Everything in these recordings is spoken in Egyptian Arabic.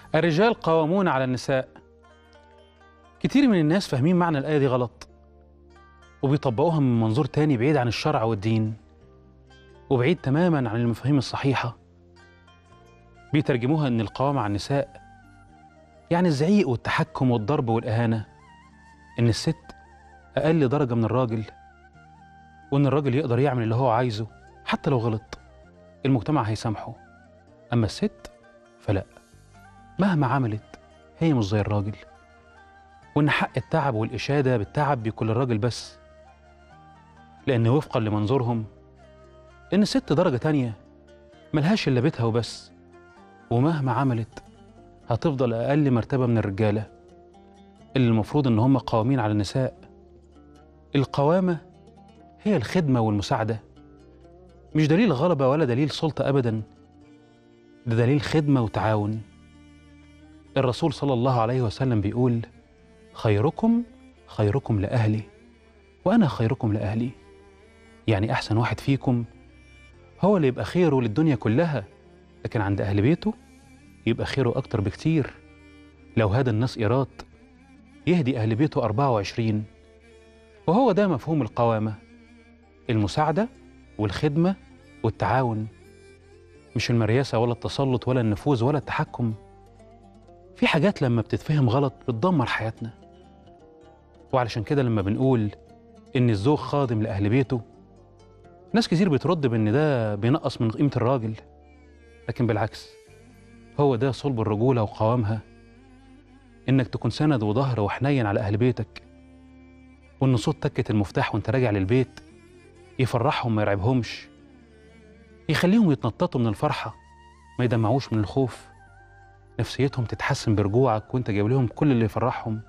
الرجال قوامون على النساء كتير من الناس فاهمين معنى الآية دي غلط وبيطبقوها من منظور تاني بعيد عن الشرع والدين وبعيد تماما عن المفاهيم الصحيحة بيترجموها إن القوامة على النساء يعني الزعيق والتحكم والضرب والإهانة إن الست أقل درجة من الراجل وإن الراجل يقدر يعمل اللي هو عايزه حتى لو غلط المجتمع هيسامحه أما الست فلا مهما عملت هي مش زي الراجل وإن حق التعب والإشادة بالتعب بيكون للراجل بس لأن وفقا لمنظورهم إن الست درجة تانية ملهاش إلا بيتها وبس ومهما عملت هتفضل أقل مرتبة من الرجالة اللي المفروض إن هم قوامين على النساء القوامة هي الخدمة والمساعدة مش دليل غلبة ولا دليل سلطة أبدا ده دليل خدمة وتعاون الرسول صلى الله عليه وسلم بيقول خيركم خيركم لأهلي وأنا خيركم لأهلي يعني أحسن واحد فيكم هو اللي يبقى خيره للدنيا كلها لكن عند أهل بيته يبقى خيره أكتر بكتير لو هدى الناس إيراد يهدي أهل بيته 24 وهو ده مفهوم القوامة المساعدة والخدمة والتعاون مش المرياسة ولا التسلط ولا النفوذ ولا التحكم في حاجات لما بتتفهم غلط بتدمر حياتنا وعلشان كده لما بنقول إن الزوج خادم لأهل بيته ناس كتير بترد بإن ده بينقص من قيمة الراجل لكن بالعكس هو ده صلب الرجولة وقوامها إنك تكون سند وظهر وحنين على أهل بيتك وإن صوت تكة المفتاح وإنت راجع للبيت يفرحهم ما يرعبهمش يخليهم يتنططوا من الفرحة ما يدمعوش من الخوف نفسيتهم تتحسن برجوعك وانت جايب لهم كل اللي يفرحهم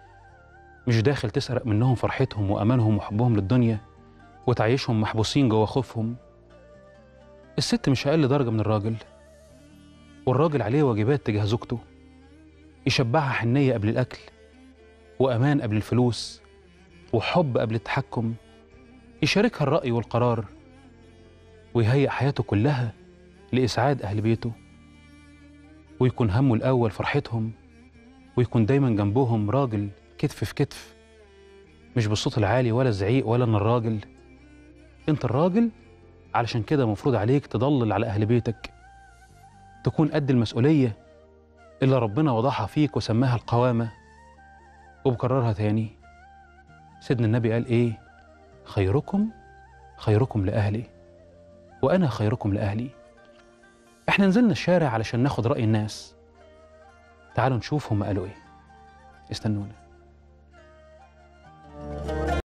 مش داخل تسرق منهم فرحتهم وأمانهم وحبهم للدنيا وتعيشهم محبوسين جوا خوفهم الست مش أقل درجة من الراجل والراجل عليه واجبات تجاه زوجته يشبعها حنية قبل الأكل وأمان قبل الفلوس وحب قبل التحكم يشاركها الرأي والقرار ويهيئ حياته كلها لإسعاد أهل بيته ويكون همه الأول فرحتهم ويكون دايما جنبهم راجل كتف في كتف مش بالصوت العالي ولا الزعيق ولا ان الراجل انت الراجل علشان كده مفروض عليك تضلل على اهل بيتك تكون قد المسؤوليه اللي ربنا وضعها فيك وسماها القوامه وبكررها تاني سيدنا النبي قال ايه خيركم خيركم لاهلي وانا خيركم لاهلي احنا نزلنا الشارع علشان ناخد راي الناس تعالوا نشوف هم قالوا ايه استنونا